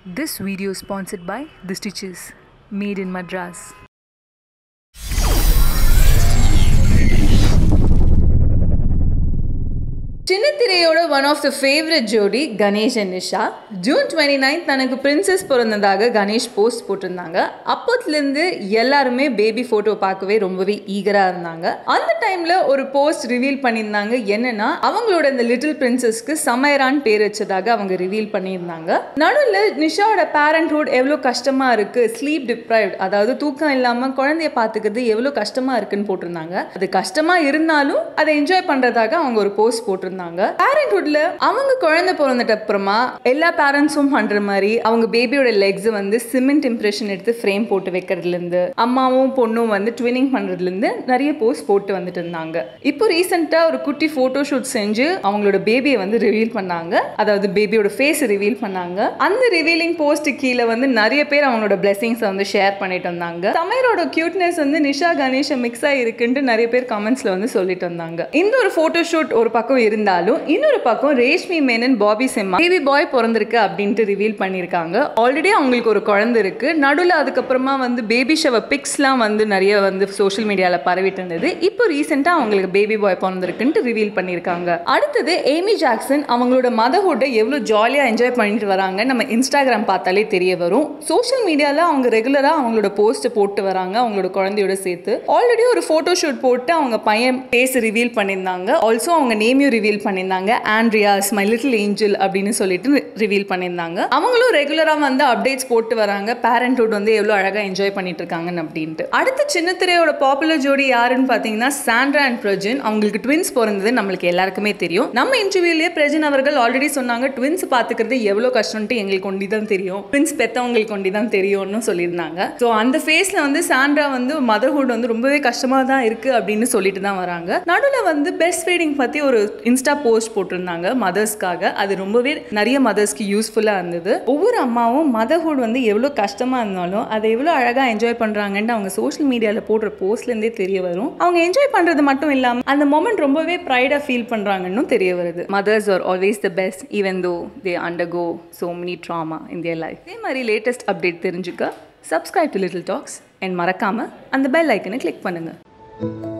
This video is sponsored by The Stitches, made in Madras. சின்னத்திரையோட one of the favourite ஜோடி Ganesh and Nisha June twenty ninth தனக்கு princess பிறந்ததாக Ganesh post போட்டிருந்தாங்க அப்போத்துலேருந்து எல்லாருமே பேபி ஃபோட்டோ பார்க்கவே ரொம்பவே ஈகராக இருந்தாங்க அந்த டைமில் ஒரு போஸ்ட் ரிவீல் பண்ணியிருந்தாங்க என்னன்னா அவங்களோட இந்த லிட்டில் பிரின்சஸ்க்கு சமையரான் பேர் வச்சதாக அவங்க ரிவீல் பண்ணியிருந்தாங்க நடுவில் நிஷாவோட பேரண்ட்ஹுட் எவ்வளோ கஷ்டமாக இருக்குது ஸ்லீப் டிப்ரைவ்ட் அதாவது தூக்கம் இல்லாமல் குழந்தைய பார்த்துக்கிறது எவ்வளோ கஷ்டமாக இருக்குன்னு போட்டிருந்தாங்க அது கஷ்டமாக இருந்தாலும் அதை என்ஜாய் பண்ணுறதாக அவங்க ஒரு போஸ்ட் போட்டிருந்தாங்க பேரண்ட்ஹுட்ல அவங்க குழந்தை பிறந்துட்ட அப்புறமா எல்லா பேரண்ட்ஸும் பண்ற மாதிரி அவங்க பேபியோட லெக்ஸ் வந்து சிமெண்ட் இம்ப்ரெஷன் எடுத்து ஃப்ரேம் போட்டு வைக்கிறதுல இருந்து அம்மாவும் பொண்ணும் வந்து ட்வினிங் பண்றதுல இருந்து நிறைய போஸ்ட் போட்டு வந்துட்டு இருந்தாங்க இப்போ ரீசெண்டா ஒரு குட்டி போட்டோ ஷூட் செஞ்சு அவங்களோட பேபியை வந்து ரிவீல் பண்ணாங்க அதாவது பேபியோட ஃபேஸ் ரிவீல் பண்ணாங்க அந்த ரிவீலிங் போஸ்ட் கீழே வந்து நிறைய பேர் அவங்களோட பிளெஸிங்ஸ் வந்து ஷேர் பண்ணிட்டு வந்தாங்க சமையரோட கியூட்னஸ் வந்து நிஷா கணேஷ் மிக்ஸ் ஆகிருக்குன்ட்டு நிறைய பேர் கமெண்ட்ஸ்ல வந்து சொல்லிட்டு வந்தாங்க இந்த ஒரு போட்டோ ஷூட் ஒரு பக்கம் இருந்தாலும் இன்னொரு பக்கம் ரேஷ்மி மேனன் பாபி சிம்மா பேபி பாய் பிறந்திருக்கு அப்படின்ட்டு ரிவீல் பண்ணியிருக்காங்க ஆல்ரெடி அவங்களுக்கு ஒரு குழந்தை இருக்கு நடுவில் அதுக்கப்புறமா வந்து பேபி ஷவர் பிக்ஸ்லாம் வந்து நிறைய வந்து சோஷியல் மீடியாவில் பரவிட்டு இருந்தது இப்போ ரீசெண்டாக அவங்களுக்கு பேபி பாய் பிறந்திருக்குன்ட்டு ரிவீல் பண்ணியிருக்காங்க அடுத்தது ஏமி ஜாக்சன் அவங்களோட மதர்ஹுட்டை எவ்வளோ ஜாலியாக என்ஜாய் பண்ணிட்டு வராங்க நம்ம இன்ஸ்டாகிராம் பார்த்தாலே தெரிய வரும் சோஷியல் மீடியாவில் அவங்க ரெகுலராக அவங்களோட போஸ்ட் போட்டு வராங்க அவங்களோட குழந்தையோட சேர்த்து ஆல்ரெடி ஒரு ஃபோட்டோ ஷூட் போட்டு அவங்க பையன் பேஸ் ரிவீல் பண்ணியிருந்தாங்க ஆல்சோ அவங்க நேமையும் ரிவீல் பண்ணியிருந்தாங்க ஆண்ட்ரியாஸ் மை லிட்டில் ஏஞ்சல் அப்படின்னு சொல்லிட்டு ரிவீல் பண்ணியிருந்தாங்க அவங்களும் ரெகுலராக வந்து அப்டேட்ஸ் போட்டு வராங்க பேரண்ட்ஹுட் வந்து எவ்வளோ அழகாக என்ஜாய் பண்ணிட்டு இருக்காங்கன்னு அப்படின்ட்டு அடுத்து சின்ன திரையோட பாப்புலர் ஜோடி யாருன்னு பார்த்தீங்கன்னா சாண்ட்ரா அண்ட் பிரஜன் அவங்களுக்கு ட்வின்ஸ் பிறந்தது நம்மளுக்கு எல்லாருக்குமே தெரியும் நம்ம இன்டர்வியூலேயே பிரஜன் அவர்கள் ஆல்ரெடி சொன்னாங்க ட்வின்ஸ் பார்த்துக்கிறது எவ்வளோ கஷ்டம்ட்டு எங்களுக்கு ஒண்டி தான் தெரியும் ட்வின்ஸ் பெத்தவங்களுக்கு ஒண்டி தான் தெரியும்னு சொல்லியிருந்தாங்க ஸோ அந்த ஃபேஸில் வந்து சாண்ட்ரா வந்து மதர்ஹுட் வந்து ரொம்பவே கஷ்டமாக தான் இருக்குது அப்படின்னு சொல்லிட்டு தான் வராங்க நடுவில் வந்து பெஸ்ட் ஃபீடிங் பற்றி ஒரு இன்ஸ்டா போஸ்ட் போட்டிருந்தாங்க மதர்ஸ்க்காக அது ரொம்பவே நிறைய மதர்ஸ்க்கு யூஸ்ஃபுல்லாக இருந்தது ஒவ்வொரு அம்மாவும் மதர்ஹுட் வந்து எவ்வளோ கஷ்டமாக இருந்தாலும் அதை எவ்வளோ அழகாக என்ஜாய் பண்ணுறாங்கன்னு அவங்க சோஷியல் மீடியாவில் போடுற போஸ்ட்லேருந்தே தெரிய வரும் அவங்க என்ஜாய் பண்ணுறது மட்டும் இல்லாமல் அந்த மொமெண்ட் ரொம்பவே ப்ரைடாக ஃபீல் பண்ணுறாங்கன்னு தெரிய வருது mothers are always the best even though they undergo so many trauma in their life இதே மாதிரி லேட்டஸ்ட் அப்டேட் தெரிஞ்சுக்க subscribe to little talks and மறக்காமல் அந்த பெல் ஐக்கனை கிளிக் பண்ணுங்கள்